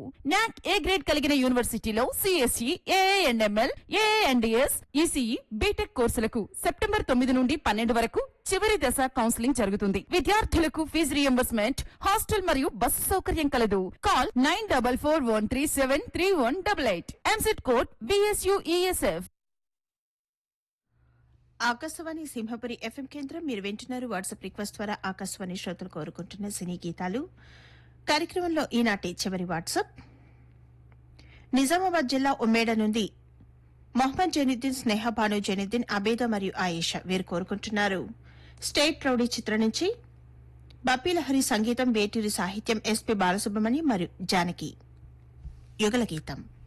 నాక్ ఏ గ్రేడ్ కలిగిన యూనివర్సిటీలో CSE ANML ANDS ECE BTech కోర్సులకు సెప్టెంబర్ తొమ్మిది నుండి పన్నెండు వరకు చివరి దశ కౌన్సిలింగ్ జరుగుతుంది విద్యార్థులకు ఫీజు రియంబర్స్మెంట్ హాస్టల్ మరియు బస్సు సౌకర్యం కలదు call nine double four one three seven three one double eight EAMCET code BSUESF Akashvani Simhapuri FM కేంద్రం మీరు వింటున్నారు వాట్సాప్ రిక్వెస్ట్ ద్వారా ఆకాశవాణి శ్రోతలు కోరుకుంటున్న సినీ గీతాలు కార్యక్రమంలో ఈనాటి చివరి వాట్సాప్ నిజామాబాద్ జిల్లా ఉమ్మేడ నుండి మొహమ్మద్ జైనుద్దీన్ స్నేహ భాను జైనుద్దీన్ అబేద మరియు ఆయేషా వీరు కోరుకుంటున్నారు స్టేట్ రౌడీ చిత్రం నుంచి బప్పీలహరి సంగీతం వేటూరి సాహిత్యం ఎస్పి బాలసుబ్రహ్మణ్యం మరియు జానకి యుగల గీతం